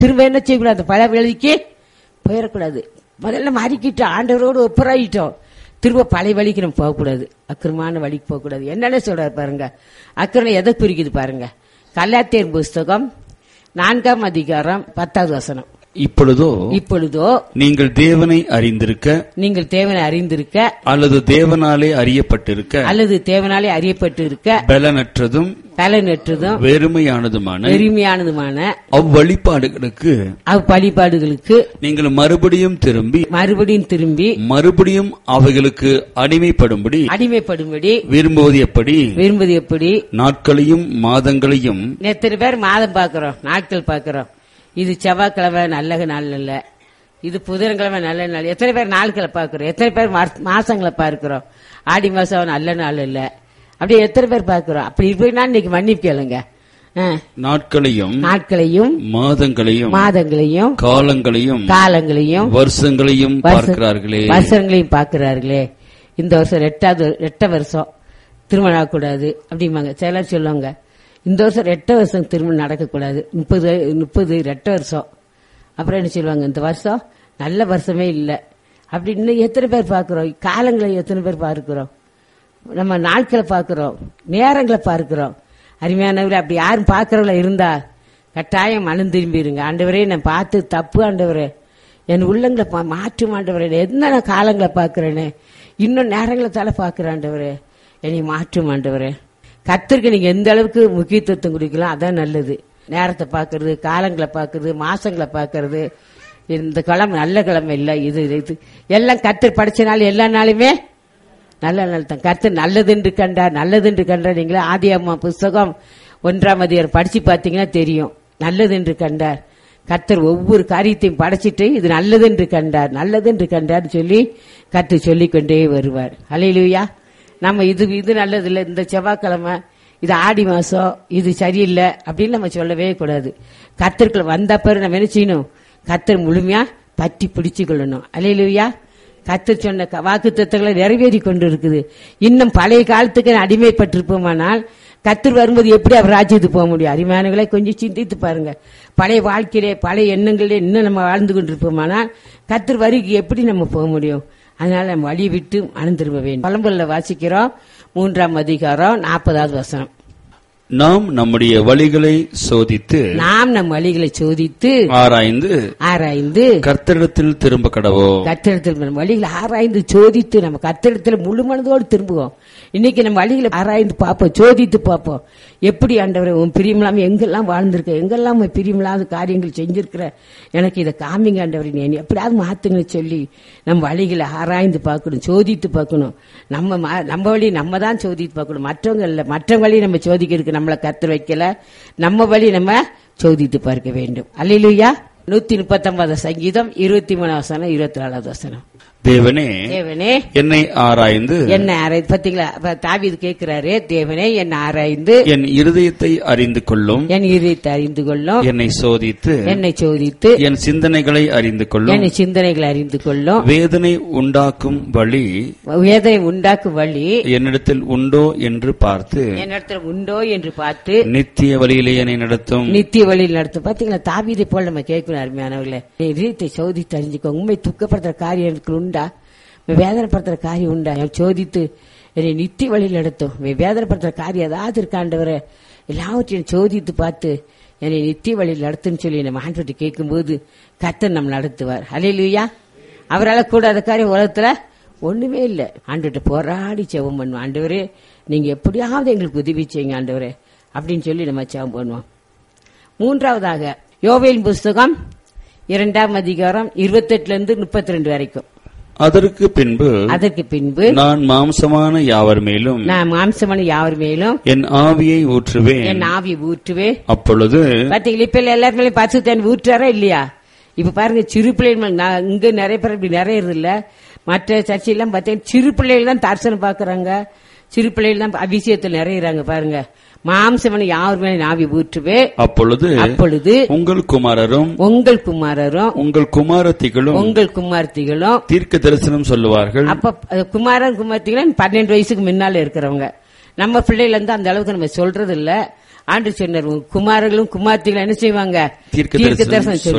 திரும்ப என்ன செய்யக்கூடாது பழைய வழிக்கு போயிடக்கூடாது முதல்ல மாறிக்கிட்டு ஆண்டவரோடு ஒப்புராயிட்டோம் திரும்ப பழைய வழிக்கு நம்ம போகக்கூடாது அக்கிரமான வழிக்கு போகக்கூடாது என்னென்ன சொல்றாரு பாருங்க அக்கிரமம் எதை குறிக்குது பாருங்க கல்லாத்தியர் புஸ்தகம் நான்காம் அதிகாரம் பத்தாவது வசனம் இப்பொழுதோ இப்பொழுதோ நீங்கள் தேவனை அறிந்திருக்க நீங்கள் தேவனை அறிந்திருக்க அல்லது தேவனாலே அறியப்பட்டிருக்க அல்லது தேவனாலே அறியப்பட்டு இருக்க பலனற்றதும் பலனற்றதும் வெறுமையானதுமான பெருமையானதுமான அவ்வழிபாடுகளுக்கு அவ் வழிபாடுகளுக்கு நீங்கள் மறுபடியும் திரும்பி மறுபடியும் திரும்பி மறுபடியும் அவைகளுக்கு அடிமைப்படும்படி அடிமைப்படும்படி விரும்புவது எப்படி விரும்புவது எப்படி நாட்களையும் மாதங்களையும் எத்தனை பேர் மாதம் பார்க்கிறோம் நாட்கள் பார்க்கிறோம் இது செவ்வாய்க்கிழமை நல்ல நாள் இல்ல இது புதன்கிழமை நல்ல நாள் எத்தனை பேர் நாட்களை பார்க்கிறோம் எத்தனை பேர் மாச- மாசங்களை பார்க்கிறோம் ஆடி மாசம் நல்ல நாள் இல்ல அப்படி எத்தனை பேர் பார்க்கிறோம் அப்படி இருப்பீங்கன்னா இன்னைக்கு மன்னிப்பு கேளுங்க ஆ. நாட்களையும் நாட்களையும் மாதங்களையும் மாதங்களையும் காலங்களையும் காலங்களையும் வருஷங்களையும் வருஷ- பார்க்கிறார்களே வருஷங்களையும் பார்க்கிறார்களே இந்த வருஷம் ரெட்டாவது ரெட்ட வருஷம் திருமணம் ஆகக்கூடாது அப்படிம்பாங்க சிலர் சொல்லுவாங்க இந்த வருஷம் ரெட்ட வருஷம் திருமணம் நடக்கக்கூடாது முப்பது முப்பது ரெட்ட வருஷம் அப்புறம் என்ன சொல்லுவாங்க இந்த வருஷம் நல்ல வருஷமே இல்லை அப்படி இன்னும் எத்தனை பேர் பார்க்கிறோம் காலங்களை எத்தனை பேர் பார்க்கிறோம் நம்ம நாட்களை பார்க்கிறோம் நேரங்களை பார்க்கிறோம் அருமையானவரை அப்படி யாரும் பார்க்கறவங்கள இருந்தா கட்டாயம் மனம் திரும்பிடுங்க ஆண்டவரே நான் பார்த்து தப்பு ஆண்டவரே என் உள்ளங்களை பா- மாற்றும் ஆண்டவரே என்ன நான் காலங்களை பார்க்கிறேனே இன்னும் நேரங்களை தலை பார்க்கிறேன் ஆண்டவரே என்னை மாற்றும் ஆண்டவரே கத்திற்கு நீங்க எந்த அளவுக்கு முக்கியத்துவம் கொடுக்கலாம் அதான் நல்லது நேரத்தை பார்க்கறது காலங்களை பார்க்கறது மாசங்களை பார்க்கறது இந்த கிழமை நல்ல கிழமை இல்லை இது இது எல்லாம் கத்தர் படிச்ச நாள் எல்லா நாளுமே நல்ல நாள் தான் கர்த்தர் நல்லதென்று கண்டார் நல்லதென்று கண்டார் நீங்களே ஆதி அம்மா புஸ்தகம் ஒன்றாம் அதிகாரம் படிச்சு பார்த்தீங்கன்னா தெரியும் நல்லதென்று கண்டார் கர்த்தர் ஒவ்வொரு காரியத்தையும் படைச்சிட்டு இது நல்லதென்று கண்டார் நல்லதென்று கண்டார் சொல்லி கர்த்தர் சொல்லிக்கொண்டே வருவார் அலையிலுயா நம்ம இது இது நல்லதில்லை இந்த செவ்வாய்க்கிழமை இது ஆடி மாசம் இது சரியில்லை அப்படின்னு நம்ம சொல்லவே கூடாது கர்த்தருக்குள்ள வந்த பிறகு நம்ம என்ன செய்யணும் கர்த்தர் முழுமையா பற்றி பிடிச்சு கொள்ளணும் அலையிலுயா கர்த்தர் சொன்ன வாக்கு தத்துவங்களை நிறைவேறி கொண்டு இருக்குது இன்னும் பழைய காலத்துக்கு அடிமைப்பட்டிருப்போமானால் கர்த்தர் வரும்போது எப்படி அவர் ராஜ்யத்துக்கு போக முடியும் அருமையானங்களை கொஞ்சம் சிந்தித்து பாருங்க பழைய வாழ்க்கையிலே பழைய எண்ணங்களே இன்னும் நம்ம வாழ்ந்து கொண்டிருப்போமானால் கர்த்தர் வரிக்கு எப்படி நம்ம போக முடியும் அதனால நம்ம வழி விட்டு மனம் திரும்ப வேண்டும் பழம்புல வாசிக்கிறோம் மூன்றாம் அதிகாரம் நாற்பதாவது வசனம் நாம் நம்முடைய வழிகளை சோதித்து நாம் நம் வழிகளை சோதித்து ஆராய்ந்து ஆராய்ந்து கர்த்தரிடத்தில் திரும்ப கடவோம் கத்திரத்தில் நம்ம வழிகளை ஆராய்ந்து சோதித்து நம்ம கத்திரத்தில் முழு மனதோடு திரும்புவோம் இன்னைக்கு நம்ம வழிகளை ஆராய்ந்து பார்ப்போம் சோதித்து பார்ப்போம் எப்படி ஆண்டவரை உன் பிரியமில்லாம எங்கெல்லாம் வாழ்ந்திருக்க எங்கெல்லாம் உன் பிரியமில்லாத காரியங்கள் செஞ்சிருக்கிற எனக்கு இதை காமிங்க ஆண்டவரை நீ எப்படியாவது மாத்துங்க சொல்லி நம்ம வழிகளை ஆராய்ந்து பார்க்கணும் சோதித்து பார்க்கணும் நம்ம ம- நம்ம வழி நம்ம தான் சோதித்து பார்க்கணும் மற்றவங்க இல்ல மற்ற வழி நம்ம சோதிக்கிறதுக்கு நம்மளை கத்து வைக்கல நம்ம வழி நம்ம சோதித்து பார்க்க வேண்டும் அல்லையா நூத்தி முப்பத்தொன்பது சங்கீதம் இருபத்தி மூணாவது வசனம் இருபத்தி நாலாவது வசனம் தேவனே தேவனே என்னை ஆராய்ந்து என்ன ஆராய் பாத்தீங்களா அப்ப தாவீது கேட்கிறாரு தேவனே என்ன ஆராய்ந்து என் இருதயத்தை அறிந்து கொள்ளும் என் இதயத்தை அறிந்து கொள்ளும் என்னை சோதித்து என்னை சோதித்து என் சிந்தனைகளை அறிந்து கொள்ளும் என்னை சிந்தனைகளை அறிந்து கொள்ளும் வேதனை உண்டாக்கும் வழி வேதனை உண்டாக்கும் வழி என்னிடத்தில் உண்டோ என்று பார்த்து என்னிடத்துல உண்டோ என்று பார்த்து நித்திய வழியிலே என்னை நடத்தும் நித்திய வழியில் நடத்தும் பாத்தீங்களா தாவீதை போல நம்ம கேட்கணும் அருமையானவர்களே என் இதயத்தை சோதித்து அறிஞ்சுக்கோ உண்மை துக்கப்படுத்துற காரியம் எனக்கு உண்டா உண்மை வேதனைப்படுத்துற காரியம் உண்டா என்னை சோதித்து என்னை நித்திய வழியில் நடத்தும் உண்மை வேதனைப்படுத்துற காரியம் ஏதாவது இருக்காண்டவரை எல்லாவற்றையும் சோதித்து பார்த்து என்னை நித்திய வழியில் நடத்துன்னு சொல்லி நம்ம ஆண்டு கேட்கும்போது கர்த்தர் நம்ம நடத்துவார் அலையிலுயா அவரால் கூடாத காரியம் உலகத்துல ஒண்ணுமே இல்லை ஆண்டுகிட்ட போராடி செவம் பண்ணுவோம் ஆண்டவரே நீங்க எப்படியாவது எங்களுக்கு உதவி செய்யுங்க ஆண்டவரே அப்படின்னு சொல்லி நம்ம செவம் பண்ணுவோம் மூன்றாவதாக யோவேல் புஸ்தகம் இரண்டாம் அதிகாரம் இருபத்தெட்டுல இருந்து முப்பத்தி ரெண்டு வரைக்கும் அதற்கு பின்பு அதற்கு பின்பு நான் மாம்சமான யாவர் மேலும் நான் மாம்சமணி யாவர் மேலும் என் ஆவியை ஊற்றுவேன் என் ஆவி ஊற்றுவேன் அப்பொழுது பாத்தீங்களா இப்ப எல்லாரும் மேலே பசு தண்ணி ஊற்றுறாரா இல்லையா இப்ப பாருங்க சிறு பிள்ளைகள் மேல- நான் இங்க நிறைய பேர் இப்படி நிறைய இல்ல மற்ற சர்ச்சையெல்லாம் பார்த்தீங்கன்னா சிறு பிள்ளைகள் தான் தரிசனம் பாக்குறாங்க சிறு பிள்ளைகள் தான் அபிஷேகத்தில் நிறையிறாங்க பாருங்க மாம்சமணி யாவர் மேலே ஆவி ஊற்றுவே அப்பொழுது அப்பொழுது உங்கள் குமாரரும் உங்கள் குமாரரும் உங்கள் குமாரத்திகளும் உங்கள் குமார்த்திகளும் தீர்க்க தரிசனம் சொல்லுவார்கள் அப்ப அது குமாரன் குமார்த்திகளும் பன்னெண்டு வயசுக்கு முன்னால இருக்கிறவங்க நம்ம பிள்ளைகள் வந்து அந்த அளவுக்கு நம்ம சொல்றது இல்ல ஆண்டு சொன்னார் உங்க குமாரர்களும் குமார்த்திகளும் என்ன செய்வாங்க தீர்க்க தரிசனம் தரிசனம்